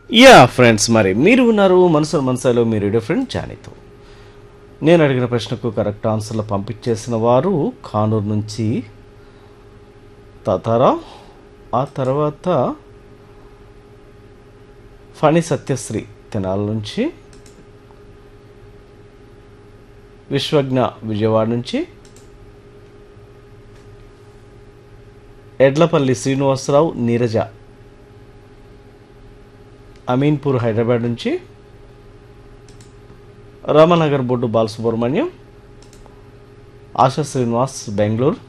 yeah friends మరి మీరు ఉన్నారు మనసు మనసులో మీ రేడియో ఫ్రెండ్ జానీతో నేను అడిగిన ప్రశ్నకు కరెక్ట్ ఆన్సర్లు పంపించేసిన వారు కానూరు నుంచి తాతారావు ఆ తర్వాత ఫణి సత్యశ్రీ తెనాల నుంచి విశ్వజ్ఞ విజయవాడ నుంచి ఎడ్లపల్లి శ్రీనివాసరావు నీరజ అమీన్పూర్ హైదరాబాద్ నుంచి రామనగర్ బొడ్డు బాలసుబ్రహ్మణ్యం ఆశా శ్రీనివాస్ బెంగళూరు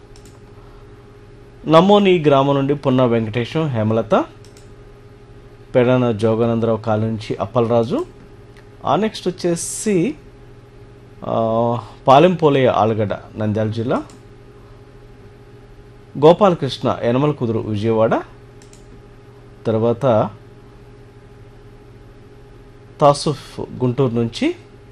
నమోని గ్రామం నుండి పున్న వెంకటేశం హేమలత పెడన జోగానందరావు కాలనీ నుంచి అప్పలరాజు ఆ నెక్స్ట్ వచ్చేసి ఆ, పాలెంపోలయ్య ఆలగడ్డ నంద్యాల జిల్లా గోపాలకృష్ణ యనమల కుదురు విజయవాడ తర్వాత తాసుఫ్ గుంటూరు నుంచి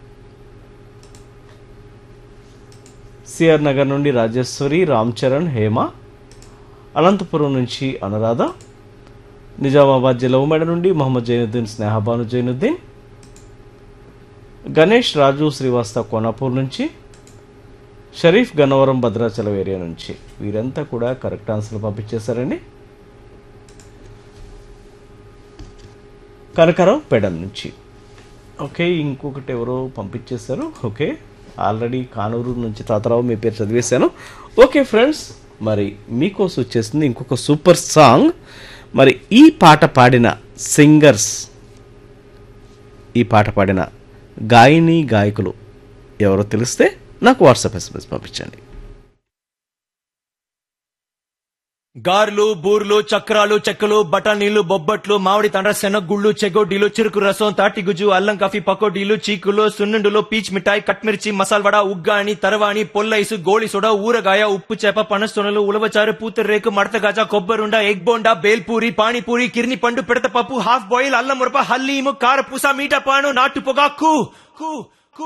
సిఆర్ నగర్ నుండి రాజేశ్వరి రామ్ చరణ్ హేమ అనంతపురం నుంచి అనురాధ నిజామాబాద్ జిల్లా ఉమ్మడి నుండి మొహమ్మద్ జైనుద్దీన్ స్నేహబాను జైనుద్దీన్ గణేష్ రాజు శ్రీవాస్తవ కోనాపూర్ నుంచి షరీఫ్ గన్నవరం భద్రాచలం ఏరియా నుంచి వీరంతా కూడా కరెక్ట్ ఆన్సర్లు పంపించేశారండి కనకరావు పెడన్ నుంచి ఓకే ఇంకొకటి ఎవరో పంపించేశారు ఓకే ఆల్రెడీ కానూరు నుంచి తాతరావు మీ పేరు చదివేశాను ఓకే ఫ్రెండ్స్ మరి మీకోసం వచ్చేసింది ఇంకొక సూపర్ సాంగ్ మరి ఈ పాట పాడిన సింగర్స్ ఈ పాట పాడిన గాయని గాయకులు ఎవరో తెలిస్తే నాకు వాట్సాప్ ఎస్ఎంఎస్ పంపించండి గార్లు బూర్లు చక్రాలు చెక్కలు బఠానీలు బొబ్బట్లు మామిడి తండ్ర శనగుళ్ళు చెగోడీలు చిరుకు రసం తాటిగుజు అల్లం కాఫీ పకోడీలు చీకులు సున్నుండులు పీచ్ మిఠాయి కట్మిర్చి మసాల్వడ ఉగ్గాని తరవాణి పొల్లైసు గోళి సోడా ఊరగాయ ఉప్పు చేప పనసొనలు ఉలవచారు పూతరేకు మడతగాజ కొబ్బరుండ ఎగ్ బోండా బేల్పూరి పానీపూరి కిర్ని పండు పిడత పప్పు హాఫ్ బాయిల్ అల్లం మురప హల్లీము కారపూస మీట పాను నాటు పొగాకు కు